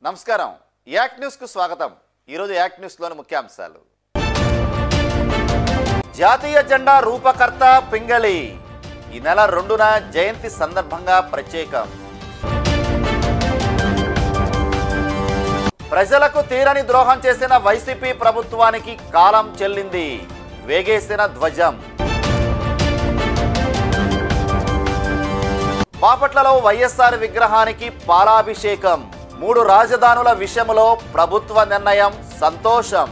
నమస్కారం యాక్ న్యూస్కు స్వాగతం ఈరోజు యాక్ న్యూస్లోని ముఖ్యాంశాలు జాతీయ జెండా రూపకర్త పింగళి ఈ నెల రెండున జయంతి సందర్భంగా ప్రత్యేకం ప్రజలకు తీరని ద్రోహం చేసిన వైసీపీ ప్రభుత్వానికి కాలం చెల్లింది వేగేసిన ధ్వజం బాపట్లలో వైఎస్ఆర్ విగ్రహానికి పాలాభిషేకం మూడు రాజధానుల విషయంలో ప్రభుత్వ నిర్ణయం సంతోషం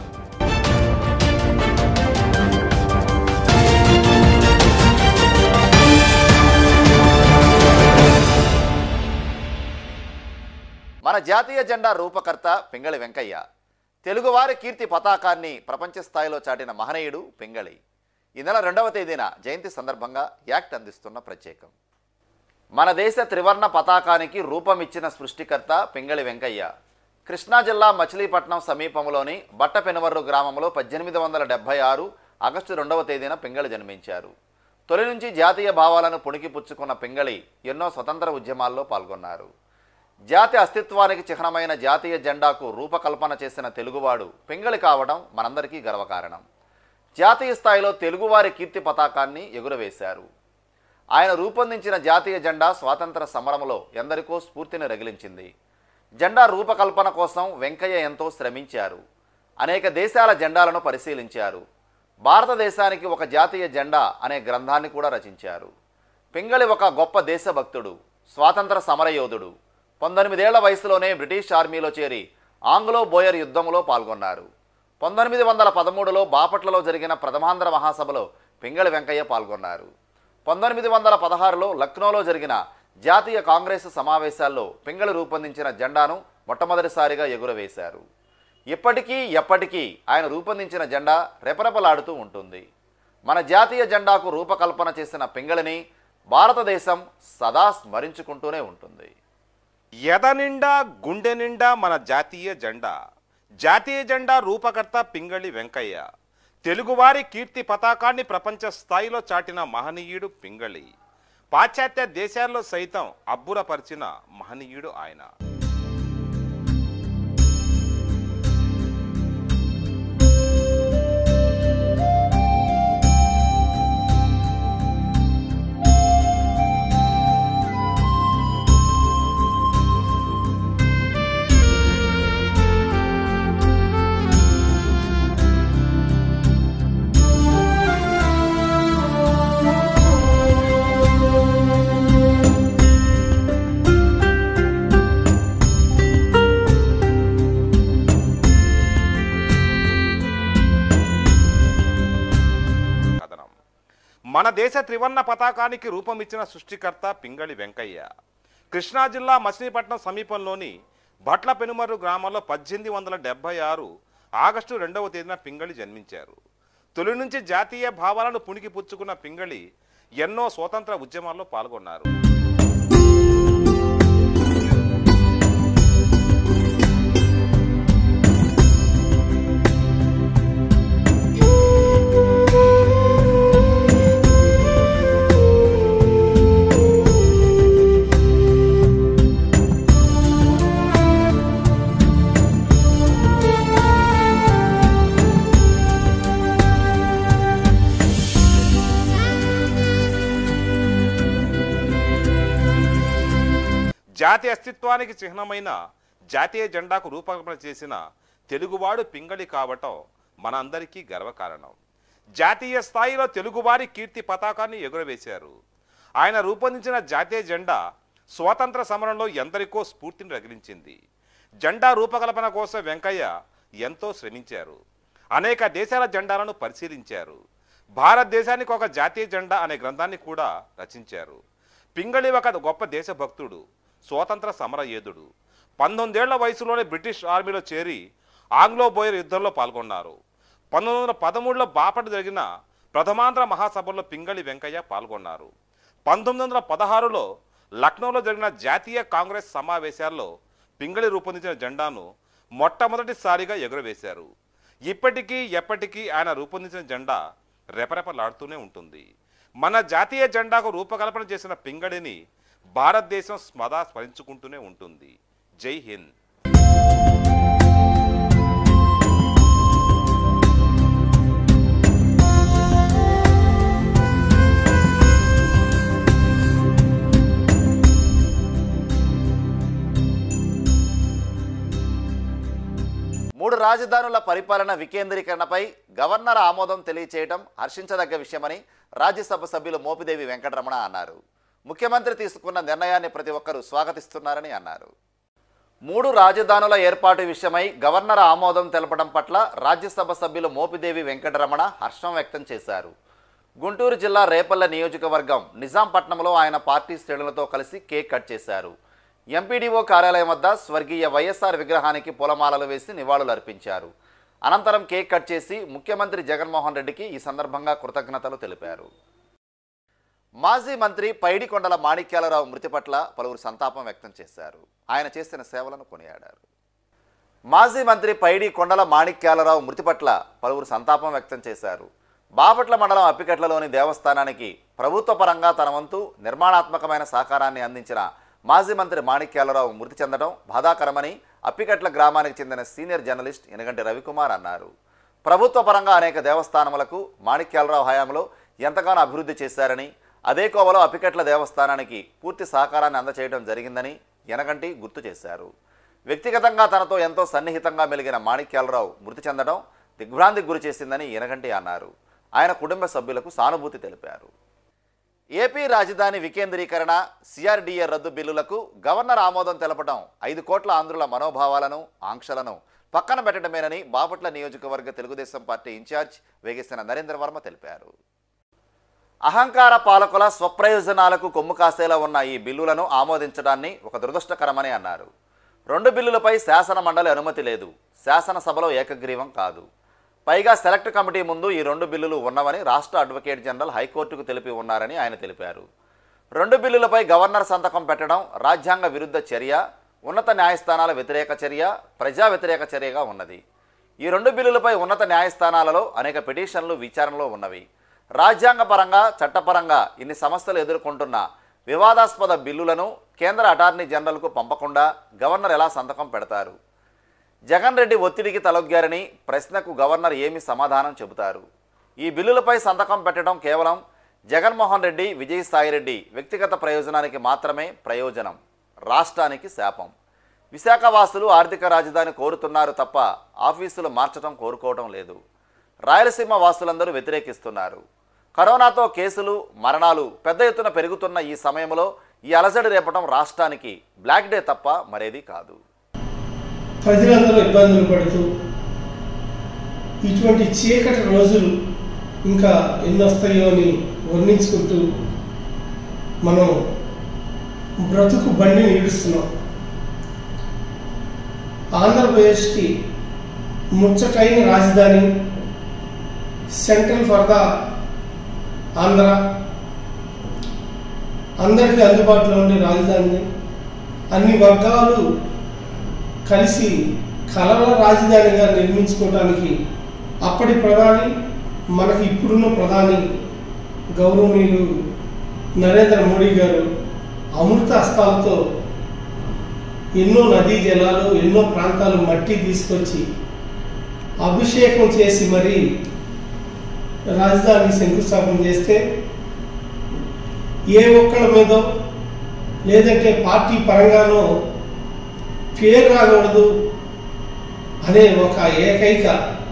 మన జాతీయ జెండా రూపకర్త పింగళి వెంకయ్య తెలుగువారి కీర్తి పతాకాన్ని ప్రపంచ స్థాయిలో చాటిన మహనీయుడు పింగళి ఈ నెల రెండవ తేదీన జయంతి సందర్భంగా యాక్ట్ అందిస్తున్న ప్రత్యేకం మన దేశ త్రివర్ణ పతాకానికి రూపం ఇచ్చిన సృష్టికర్త పింగళి వెంకయ్య కృష్ణా జిల్లా మచిలీపట్నం సమీపంలోని బట్టపెనువర్రు గ్రామంలో పద్దెనిమిది వందల డెబ్బై ఆరు ఆగస్టు రెండవ తేదీన పింగళి జన్మించారు తొలి నుంచి జాతీయ భావాలను పుణికిపుచ్చుకున్న పింగళి ఎన్నో స్వతంత్ర ఉద్యమాల్లో పాల్గొన్నారు జాతి అస్తిత్వానికి చిహ్నమైన జాతీయ జెండాకు రూపకల్పన చేసిన తెలుగువాడు పింగళి కావడం మనందరికీ గర్వకారణం జాతీయ స్థాయిలో తెలుగువారి కీర్తి పతాకాన్ని ఎగురవేశారు ఆయన రూపొందించిన జాతీయ జెండా స్వాతంత్ర సమరంలో ఎందరికో స్ఫూర్తిని రగిలించింది జెండా రూపకల్పన కోసం వెంకయ్య ఎంతో శ్రమించారు అనేక దేశాల జెండాలను పరిశీలించారు భారతదేశానికి ఒక జాతీయ జెండా అనే గ్రంథాన్ని కూడా రచించారు పింగళి ఒక గొప్ప దేశభక్తుడు స్వాతంత్ర సమరయోధుడు పంతొమ్మిదేళ్ల వయసులోనే బ్రిటిష్ ఆర్మీలో చేరి ఆంగ్లో బోయర్ యుద్ధంలో పాల్గొన్నారు పంతొమ్మిది వందల పదమూడులో బాపట్లలో జరిగిన ప్రథమాంధ్ర మహాసభలో పింగళి వెంకయ్య పాల్గొన్నారు పంతొమ్మిది వందల పదహారులో లక్నోలో జరిగిన జాతీయ కాంగ్రెస్ సమావేశాల్లో పింగళి రూపొందించిన జెండాను మొట్టమొదటిసారిగా ఎగురవేశారు ఇప్పటికీ ఎప్పటికీ ఆయన రూపొందించిన జెండా రెపరెపలాడుతూ ఉంటుంది మన జాతీయ జెండాకు రూపకల్పన చేసిన పింగళిని భారతదేశం సదా స్మరించుకుంటూనే ఉంటుంది ఎద నిండా గుండె నిండా మన జాతీయ జెండా జాతీయ జెండా రూపకర్త పింగళి వెంకయ్య తెలుగువారి కీర్తి పతాకాన్ని ప్రపంచ స్థాయిలో చాటిన మహనీయుడు పింగళి పాశ్చాత్య దేశాల్లో సైతం అబ్బురపరిచిన మహనీయుడు ఆయన కథనం మన దేశ త్రివర్ణ పతాకానికి రూపమిచ్చిన సృష్టికర్త పింగళి వెంకయ్య కృష్ణా జిల్లా మచిలీపట్నం సమీపంలోని భట్ల పెనుమర్రు గ్రామంలో పద్దెనిమిది వందల డెబ్బై ఆరు ఆగస్టు రెండవ తేదీన పింగళి జన్మించారు తొలి నుంచి జాతీయ భావాలను పుణికి పుచ్చుకున్న పింగళి ఎన్నో స్వతంత్ర ఉద్యమాల్లో పాల్గొన్నారు జాతి అస్తిత్వానికి చిహ్నమైన జాతీయ జెండాకు రూపకల్పన చేసిన తెలుగువాడు పింగళి కావటం మనందరికీ గర్వకారణం జాతీయ స్థాయిలో తెలుగువారి కీర్తి పతాకాన్ని ఎగురవేశారు ఆయన రూపొందించిన జాతీయ జెండా స్వాతంత్ర సమరంలో ఎందరికో స్ఫూర్తిని రగిలించింది జెండా రూపకల్పన కోసం వెంకయ్య ఎంతో శ్రమించారు అనేక దేశాల జెండాలను పరిశీలించారు భారతదేశానికి ఒక జాతీయ జెండా అనే గ్రంథాన్ని కూడా రచించారు పింగళి ఒక గొప్ప దేశభక్తుడు స్వాతంత్ర సమరయోధుడు పంతొమ్మిదేళ్ల వయసులోనే బ్రిటిష్ ఆర్మీలో చేరి ఆంగ్లో బోయర్ యుద్ధంలో పాల్గొన్నారు పంతొమ్మిది వందల పదమూడులో బాపట జరిగిన ప్రథమాంధ్ర మహాసభలో పింగళి వెంకయ్య పాల్గొన్నారు పంతొమ్మిది వందల పదహారులో లక్నోలో జరిగిన జాతీయ కాంగ్రెస్ సమావేశాల్లో పింగళి రూపొందించిన జెండాను మొట్టమొదటిసారిగా ఎగురవేశారు ఇప్పటికీ ఎప్పటికీ ఆయన రూపొందించిన జెండా రెపరెపలాడుతూనే ఉంటుంది మన జాతీయ జెండాకు రూపకల్పన చేసిన పింగళిని భారతదేశం స్మదా స్మరించుకుంటూనే ఉంటుంది జై హింద్ మూడు రాజధానుల పరిపాలన వికేంద్రీకరణపై గవర్నర్ ఆమోదం తెలియచేయడం హర్షించదగ్గ విషయమని రాజ్యసభ సభ్యులు మోపిదేవి వెంకటరమణ అన్నారు ముఖ్యమంత్రి తీసుకున్న నిర్ణయాన్ని ప్రతి ఒక్కరూ స్వాగతిస్తున్నారని అన్నారు మూడు రాజధానుల ఏర్పాటు విషయమై గవర్నర్ ఆమోదం తెలపడం పట్ల రాజ్యసభ సభ్యులు మోపిదేవి వెంకటరమణ హర్షం వ్యక్తం చేశారు గుంటూరు జిల్లా రేపల్ల నియోజకవర్గం నిజాంపట్నంలో ఆయన పార్టీ శ్రేణులతో కలిసి కేక్ కట్ చేశారు ఎంపీడీఓ కార్యాలయం వద్ద స్వర్గీయ వైఎస్ఆర్ విగ్రహానికి పూలమాలలు వేసి నివాళులు అర్పించారు అనంతరం కేక్ కట్ చేసి ముఖ్యమంత్రి జగన్మోహన్ రెడ్డికి ఈ సందర్భంగా కృతజ్ఞతలు తెలిపారు మాజీ మంత్రి పైడికొండల మాణిక్యాలరావు మృతి పట్ల పలువురు సంతాపం వ్యక్తం చేశారు ఆయన చేసిన సేవలను కొనియాడారు మాజీ మంత్రి పైడి కొండల మాణిక్యాలరావు మృతి పట్ల పలువురు సంతాపం వ్యక్తం చేశారు బాపట్ల మండలం అప్పికట్లలోని దేవస్థానానికి ప్రభుత్వ పరంగా తన వంతు నిర్మాణాత్మకమైన సహకారాన్ని అందించిన మాజీ మంత్రి మాణిక్యాలరావు మృతి చెందడం బాధాకరమని అప్పికట్ల గ్రామానికి చెందిన సీనియర్ జర్నలిస్ట్ ఎనగంటి రవికుమార్ అన్నారు ప్రభుత్వ పరంగా అనేక దేవస్థానములకు మాణిక్యాలరావు హయాంలో ఎంతగానో అభివృద్ధి చేశారని అదే కోవలో అప్పికట్ల దేవస్థానానికి పూర్తి సహకారాన్ని అందచేయడం జరిగిందని ఎనగంటి గుర్తు చేశారు వ్యక్తిగతంగా తనతో ఎంతో సన్నిహితంగా మెలిగిన మాణిక్యాలరావు మృతి చెందడం దిగ్భ్రాంతికి గురి చేసిందని ఎనగంటి అన్నారు ఆయన కుటుంబ సభ్యులకు సానుభూతి తెలిపారు ఏపీ రాజధాని వికేంద్రీకరణ సిఆర్డీఏ రద్దు బిల్లులకు గవర్నర్ ఆమోదం తెలపడం ఐదు కోట్ల ఆంధ్రుల మనోభావాలను ఆంక్షలను పక్కన పెట్టడమేనని బాపట్ల నియోజకవర్గ తెలుగుదేశం పార్టీ ఇన్ఛార్జ్ వేగేసిన నరేంద్ర వర్మ తెలిపారు అహంకార పాలకుల స్వప్రయోజనాలకు కొమ్ము కాసేలా ఉన్న ఈ బిల్లులను ఆమోదించడాన్ని ఒక దురదృష్టకరమని అన్నారు రెండు బిల్లులపై శాసన మండలి అనుమతి లేదు శాసనసభలో ఏకగ్రీవం కాదు పైగా సెలెక్ట్ కమిటీ ముందు ఈ రెండు బిల్లులు ఉన్నవని రాష్ట్ర అడ్వకేట్ జనరల్ హైకోర్టుకు తెలిపి ఉన్నారని ఆయన తెలిపారు రెండు బిల్లులపై గవర్నర్ సంతకం పెట్టడం రాజ్యాంగ విరుద్ధ చర్య ఉన్నత న్యాయస్థానాల వ్యతిరేక చర్య ప్రజా వ్యతిరేక చర్యగా ఉన్నది ఈ రెండు బిల్లులపై ఉన్నత న్యాయస్థానాలలో అనేక పిటిషన్లు విచారణలో ఉన్నవి రాజ్యాంగపరంగా చట్టపరంగా ఇన్ని సమస్యలు ఎదుర్కొంటున్న వివాదాస్పద బిల్లులను కేంద్ర అటార్నీ జనరల్కు పంపకుండా గవర్నర్ ఎలా సంతకం పెడతారు జగన్ రెడ్డి ఒత్తిడికి తలొగ్గారని ప్రశ్నకు గవర్నర్ ఏమి సమాధానం చెబుతారు ఈ బిల్లులపై సంతకం పెట్టడం కేవలం జగన్మోహన్ రెడ్డి విజయసాయిరెడ్డి వ్యక్తిగత ప్రయోజనానికి మాత్రమే ప్రయోజనం రాష్ట్రానికి శాపం విశాఖ వాసులు ఆర్థిక రాజధాని కోరుతున్నారు తప్ప ఆఫీసులు మార్చడం కోరుకోవడం లేదు రాయలసీమ వాసులందరూ వ్యతిరేకిస్తున్నారు కరోనాతో కేసులు మరణాలు పెద్ద ఎత్తున పెరుగుతున్న ఈ సమయంలో ఈ అలజడి రేపడం రాష్ట్రానికి బ్లాక్ డే తప్ప మరేది కాదు ప్రజలందరూ ఇబ్బందులు పడుతూ ఇటువంటి చీకటి రోజులు ఇంకా ఎన్ని వస్తాయో అని వర్ణించుకుంటూ మనం బ్రతుకు బండిని ఈడుస్తున్నాం ఆంధ్రప్రదేశ్కి ముచ్చటైన రాజధాని సెంట్రల్ ఫర్ ద ఆంధ్ర అందరికీ అందుబాటులో ఉండే రాజధాని అన్ని వర్గాలు కలిసి కలల రాజధానిగా నిర్మించుకోవడానికి అప్పటి ప్రధాని మనకి ఇప్పుడున్న ప్రధాని గౌరవనీయులు నరేంద్ర మోడీ గారు అమృత హస్తాలతో ఎన్నో నదీ జలాలు ఎన్నో ప్రాంతాలు మట్టి తీసుకొచ్చి అభిషేకం చేసి మరి రాజధాని శంకుస్థాపన చేస్తే ఏ ఒక్కళ్ళ మీదో లేదంటే పార్టీ పరంగానో పేరు రాకూడదు అనే ఒక ఏకైక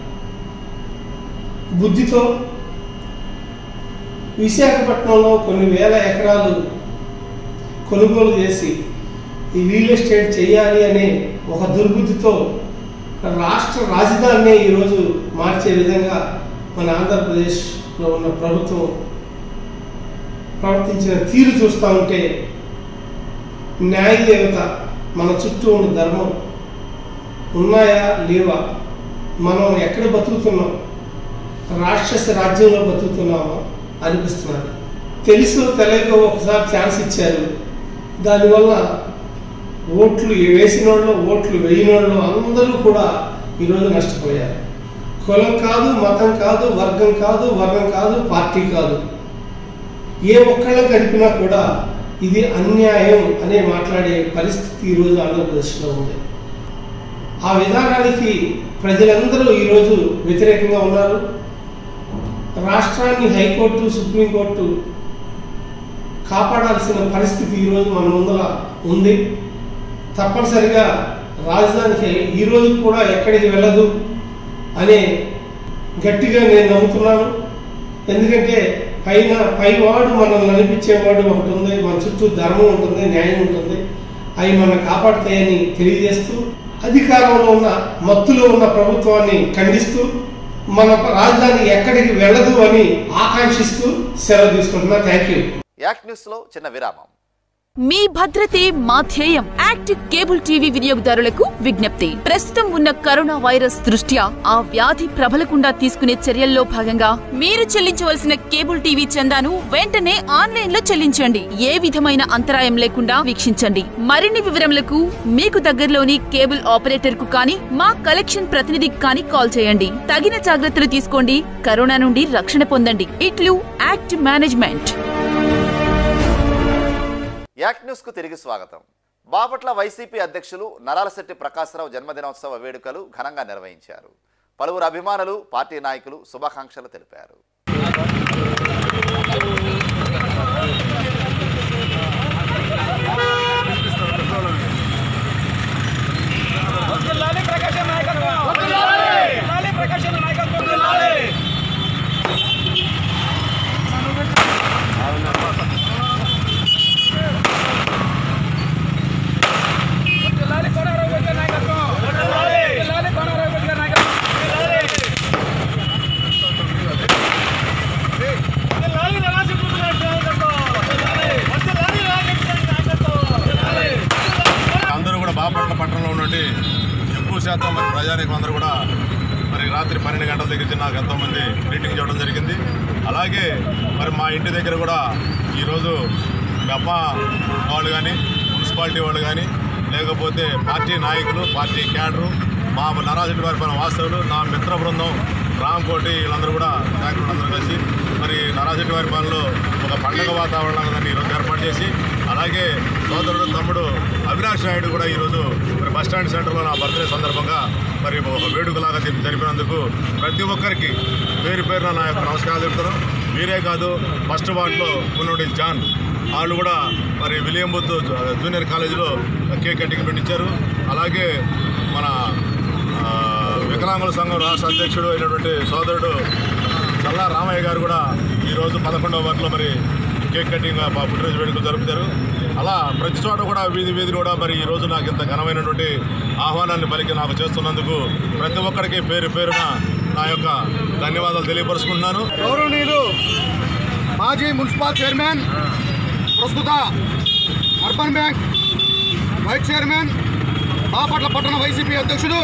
బుద్ధితో విశాఖపట్నంలో కొన్ని వేల ఎకరాలు కొనుగోలు చేసి ఈ రియల్ ఎస్టేట్ చేయాలి అనే ఒక దుర్బుద్ధితో రాష్ట్ర రాజధానిని ఈరోజు మార్చే విధంగా మన ఆంధ్రప్రదేశ్లో ఉన్న ప్రభుత్వం ప్రవర్తించిన తీరు చూస్తూ ఉంటే న్యాయ దేవత మన చుట్టూ ఉన్న ధర్మం ఉన్నాయా లేవా మనం ఎక్కడ బతుకుతున్నాం రాక్షస రాజ్యంలో బతుకుతున్నామా అనిపిస్తున్నది తెలుసు తెలియక ఒకసారి ఛాన్స్ ఇచ్చారు దానివల్ల ఓట్లు వేసిన వాళ్ళు ఓట్లు వేయని వాళ్ళు అందరూ కూడా ఈరోజు నష్టపోయారు కులం కాదు మతం కాదు వర్గం కాదు వర్గం కాదు పార్టీ కాదు ఏ ఒక్కళ్ళ గడిపినా కూడా ఇది అన్యాయం అనే మాట్లాడే పరిస్థితి ఈరోజు ఆంధ్రప్రదేశ్లో ఉంది ఆ విధానానికి ప్రజలందరూ ఈరోజు వ్యతిరేకంగా ఉన్నారు రాష్ట్రాన్ని హైకోర్టు సుప్రీంకోర్టు కాపాడాల్సిన పరిస్థితి ఈరోజు మన ముందర ఉంది తప్పనిసరిగా రాజధానికి ఈ రోజు కూడా ఎక్కడికి వెళ్ళదు అనే గట్టిగా నేను నమ్ముతున్నాను ఎందుకంటే పైన పైవాడు మనల్ని నడిపించేవాడు ఒకటి ఉంది మన చుట్టూ ధర్మం ఉంటుంది న్యాయం ఉంటుంది అవి మనం కాపాడుతాయని తెలియజేస్తూ అధికారంలో ఉన్న మత్తులో ఉన్న ప్రభుత్వాన్ని ఖండిస్తూ మన రాజధాని ఎక్కడికి వెళ్ళదు అని ఆకాంక్షిస్తూ సెలవు తీసుకుంటున్నా థ్యాంక్ యూ యాక్ట్ న్యూస్లో చిన్న విరామం మీ భద్రతే మా ధ్యేయం యాక్టివ్ కేబుల్ టీవీ వినియోగదారులకు విజ్ఞప్తి ప్రస్తుతం ఉన్న కరోనా వైరస్ దృష్ట్యా ఆ వ్యాధి ప్రబలకుండా తీసుకునే చర్యల్లో భాగంగా మీరు చెల్లించవలసిన కేబుల్ టీవీ చందాను వెంటనే ఆన్లైన్ లో చెల్లించండి ఏ విధమైన అంతరాయం లేకుండా వీక్షించండి మరిన్ని వివరములకు మీకు దగ్గరలోని కేబుల్ ఆపరేటర్ కు కానీ మా కలెక్షన్ ప్రతినిధికి కానీ కాల్ చేయండి తగిన జాగ్రత్తలు తీసుకోండి కరోనా నుండి రక్షణ పొందండి ఇట్లు యాక్ట్ మేనేజ్మెంట్ యాక్ట్ న్యూస్కు తిరిగి స్వాగతం బాపట్ల వైసీపీ అధ్యక్షులు నరాలశెట్టి ప్రకాశరావు జన్మదినోత్సవ వేడుకలు ఘనంగా నిర్వహించారు పలువురు అభిమానులు పార్టీ నాయకులు శుభాకాంక్షలు తెలిపారు లాలి ప్రకాశ్ నాయకత్వం లాలి ప్రకాశ్ నాయకత్వం లాలి లాలి కోనారావు గారి నాయకత్వం లాలి కోనారావు గారి నాయకత్వం లాలి నరాసి నాయకత్వం లాలి నాయకత్వం అందరూ కూడా బాపట్ల పట్టణంలో ఉన్నట్టు ఎక్కువ శాతం మరి ప్రజానీకం అందరూ కూడా మరి రాత్రి పన్నెండు గంటల దగ్గర నుంచి నాకు ఎంతోమంది మీటింగ్ చేయడం జరిగింది అలాగే మరి మా ఇంటి దగ్గర కూడా ఈరోజు మీ అమ్మ వాళ్ళు కానీ మున్సిపాలిటీ వాళ్ళు కానీ లేకపోతే పార్టీ నాయకులు పార్టీ క్యాడరు మా నరాజెడ్డి వారి పైన వాస్తవులు నా మిత్ర బృందం రామ్కోటి వీళ్ళందరూ కూడా నాయకులు అందరూ కలిసి మరి నరాజెడ్డి వారి పనిలో ఒక పండగ వాతావరణంగా దాన్ని ఈరోజు ఏర్పాటు చేసి అలాగే సోదరుడు తమ్ముడు అవినాష్ నాయుడు కూడా ఈరోజు మరి బస్ స్టాండ్ సెంటర్లో నా బర్త్డే సందర్భంగా మరి ఒక వేడుకలాగా జరిపి- జరిపినందుకు ప్రతి ఒక్కరికి పేరు పేరున నా యొక్క నమస్కారాలు చెప్తున్నాను మీరే కాదు ఫస్ట్ వార్డులో ఉన్నటువంటి జాన్ వాళ్ళు కూడా మరి విలియం బుద్ధ్ జూనియర్ కాలేజీలో కేక్ కటింగ్ పెట్టించారు అలాగే మన ఆ, వికలాంగుల సంఘం రాష్ట్ర అధ్యక్షుడు అయినటువంటి సోదరుడు చల్లా రామయ్య గారు కూడా ఈరోజు పదకొండవ వార్డులో మరి కేక్ కటింగ్ మా పుట్టినరోజు వేడుకలు జరుపుతారు అలా ప్రతి చోట కూడా వీధి వీధి కూడా మరి ఈ రోజు నాకు ఇంత ఘనమైనటువంటి ఆహ్వానాన్ని పలికి నాకు చేస్తున్నందుకు ప్రతి ఒక్కరికి పేరు పేరున నా యొక్క ధన్యవాదాలు తెలియపరుచుకుంటున్నాను గౌరవనీయులు మాజీ మున్సిపల్ చైర్మన్ ప్రస్తుత urban bank vice chairman Bapatla పట్టణ వైసీపీ అధ్యక్షుడు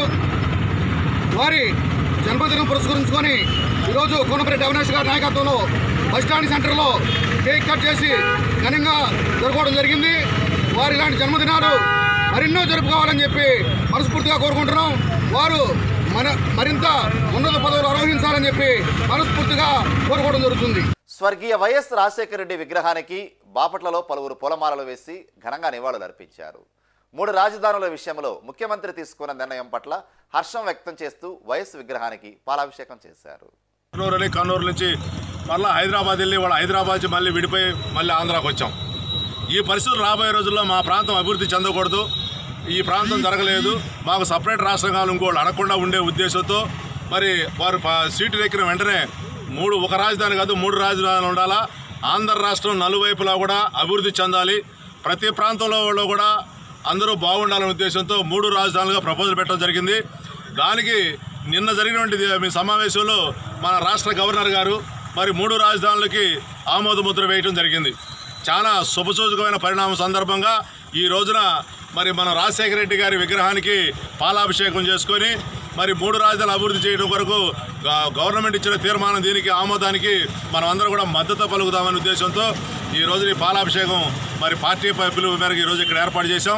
వారి జన్మదినం పురస్కరించుకొని ఈరోజు కోనపరెడ్డి అవినాష్ గారి నాయకత్వంలో బస్టాండ్ సెంటర్లో కేక్ కట్ చేసి ఘనంగా జరుపుకోవడం జరిగింది వారి ఇలాంటి జన్మదినాలు మరెన్నో జరుపుకోవాలని చెప్పి మనస్ఫూర్తిగా కోరుకుంటున్నాం వారు మన మరింత ఉన్నత పదవులు ఆరోహించాలని చెప్పి మనస్ఫూర్తిగా కోరుకోవడం జరుగుతుంది స్వర్గీయ వైఎస్ రాజశేఖర రెడ్డి విగ్రహానికి బాపట్లలో పలువురు పూలమాలలు వేసి ఘనంగా నివాళులర్పించారు మూడు రాజధానుల విషయంలో ముఖ్యమంత్రి తీసుకున్న నిర్ణయం పట్ల హర్షం వ్యక్తం చేస్తూ వైఎస్ విగ్రహానికి పాలాభిషేకం చేశారు కర్నూలు వెళ్ళి కర్నూలు నుంచి మళ్ళీ హైదరాబాద్ వెళ్ళి వాళ్ళ హైదరాబాద్ నుంచి మళ్ళీ విడిపోయి మళ్ళీ ఆంధ్రాకి వచ్చాం ఈ పరిస్థితులు రాబోయే రోజుల్లో మా ప్రాంతం అభివృద్ధి చెందకూడదు ఈ ప్రాంతం జరగలేదు మాకు సపరేట్ రాష్ట్రం కావాలి ఇంకోళ్ళు అడగకుండా ఉండే ఉద్దేశంతో మరి వారు ప- సీటు ఎక్కిన వెంటనే మూడు ఒక రాజధాని కాదు మూడు రాజధానులు ఉండాలా ఆంధ్ర రాష్ట్రం నలువైపులా కూడా అభివృద్ధి చెందాలి ప్రతి ప్రాంతంలో వాళ్ళు కూడా అందరూ బాగుండాలనే ఉద్దేశంతో మూడు రాజధానులుగా ప్రపోజల్ పెట్టడం జరిగింది దానికి నిన్న జరిగినటువంటి మీ సమావేశంలో మన రాష్ట్ర గవర్నర్ గారు మరి మూడు రాజధానులకి ఆమోద ముద్ర వేయటం జరిగింది చాలా శుభసూచకమైన పరిణామం సందర్భంగా ఈ రోజున మరి మన రాజశేఖర రెడ్డి గారి విగ్రహానికి పాలాభిషేకం చేసుకొని మరి మూడు రాజధానులు అభివృద్ధి చేయడం కొరకు గ- గవర్నమెంట్ ఇచ్చిన తీర్మానం దీనికి ఆమోదానికి మనం అందరం కూడా మద్దతు పలుకుదామనే ఉద్దేశంతో ఈ రోజు ఈ పాలాభిషేకం మరి పార్టీ పై పిలుపు మేరకు ఈ రోజు ఇక్కడ ఏర్పాటు చేశాం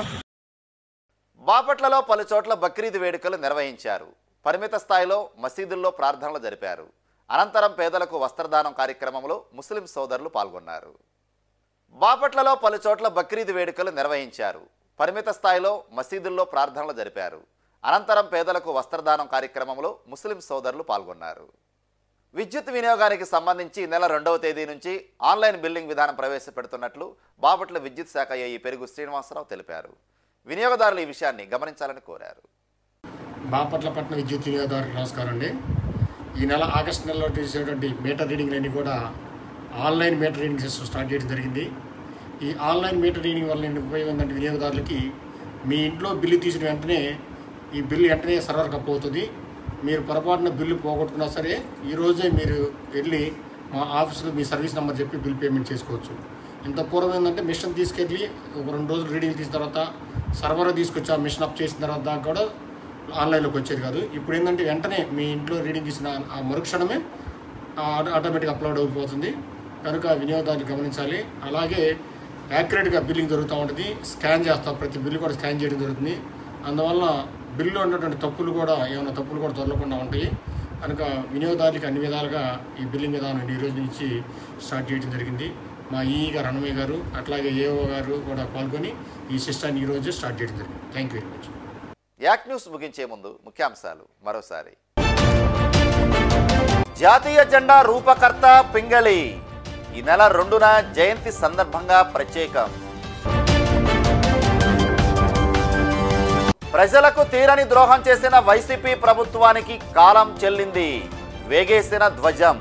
బాపట్లలో పలు చోట్ల బక్రీద్ వేడుకలు నిర్వహించారు పరిమిత స్థాయిలో మసీదుల్లో ప్రార్థనలు జరిపారు అనంతరం పేదలకు వస్త్రదానం కార్యక్రమంలో ముస్లిం సోదరులు పాల్గొన్నారు బాపట్లలో పలు చోట్ల బక్రీద్ వేడుకలు నిర్వహించారు పరిమిత స్థాయిలో మసీదుల్లో ప్రార్థనలు జరిపారు అనంతరం పేదలకు వస్త్రదానం కార్యక్రమంలో ముస్లిం సోదరులు పాల్గొన్నారు విద్యుత్ వినియోగానికి సంబంధించి ఈ నెల రెండవ తేదీ నుంచి ఆన్లైన్ బిల్లింగ్ విధానం ప్రవేశపెడుతున్నట్లు బాపట్ల విద్యుత్ శాఖ ఏఈ పెరుగు శ్రీనివాసరావు తెలిపారు వినియోగదారులు ఈ విషయాన్ని గమనించాలని కోరారు బాపట్ల పట్టణ విద్యుత్ వినియోగదారులకు నమస్కారం అండి ఈ నెల ఆగస్టు నెలలో చేసేటువంటి మీటర్ రీడింగ్లన్నీ కూడా online meter reading system start చేయడం జరిగింది ఈ ఆన్లైన్ మీటర్ రీడింగ్ వల్ల ఏంటి ఉపయోగం ఏంటంటే వినియోగదారులకి మీ ఇంట్లో బిల్లు తీసిన వెంటనే ఈ బిల్లు వెంటనే సర్వర్కి అప్ అవుతుంది మీరు పొరపాటున బిల్లు పోగొట్టుకున్నా సరే ఈ రోజే మీరు వెళ్ళి మా ఆఫీసులో మీ సర్వీస్ నెంబర్ చెప్పి బిల్ పేమెంట్ చేసుకోవచ్చు ఇంత పూర్వం ఏంటంటే మిషన్ తీసుకెళ్ళి ఒక రెండు రోజులు రీడింగ్ తీసిన తర్వాత సర్వర్ తీసుకొచ్చి ఆ మిషన్ అప్ చేసిన తర్వాత దాకా కూడా ఆన్లైన్లోకి వచ్చేది కాదు ఇప్పుడు ఏంటంటే వెంటనే మీ ఇంట్లో రీడింగ్ తీసిన ఆ మరుక్షణమే ఆటోమేటిక్ అప్లోడ్ అయిపోతుంది కనుక వినియోగదారులు గమనించాలి అలాగే యాక్యురేట్గా బిల్లింగ్ జరుగుతూ ఉంటుంది స్కాన్ చేస్తాం ప్రతి బిల్లు కూడా స్కాన్ చేయడం జరుగుతుంది అందువల్ల బిల్లు ఉన్నటువంటి తప్పులు కూడా ఏమైనా తప్పులు కూడా దొరకకుండా ఉంటాయి కనుక వినియోగదారులకి అన్ని విధాలుగా ఈ బిల్లింగ్ విధానం ఈ రోజు నుంచి స్టార్ట్ చేయడం జరిగింది మా ఈ గారు అన్నమయ్య గారు అట్లాగే ఏఓ గారు కూడా పాల్గొని ఈ సిస్టాన్ని ఈ రోజే స్టార్ట్ చేయడం జరిగింది థ్యాంక్ యూ వెరీ మచ్ యాక్ న్యూస్ ముగించే ముందు ముఖ్యాంశాలు మరోసారి జాతీయ జెండా రూపకర్త పింగళి ఈ నెల రెండున జయంతి సందర్భంగా ప్రత్యేకం ప్రజలకు తీరని ద్రోహం చేసిన వైసీపీ ప్రభుత్వానికి కాలం చెల్లింది వేగేసిన ధ్వజం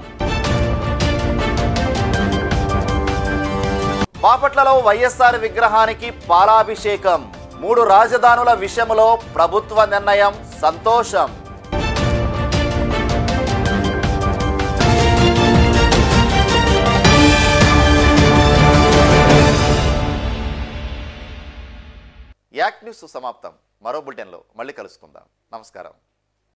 బాపట్లలో వైఎస్ఆర్ విగ్రహానికి పాలాభిషేకం మూడు రాజధానుల విషయంలో ప్రభుత్వ నిర్ణయం సంతోషం యాక్ న్యూస్ సమాప్తం మరో బులెటిన్లో మళ్ళీ కలుసుకుందాం నమస్కారం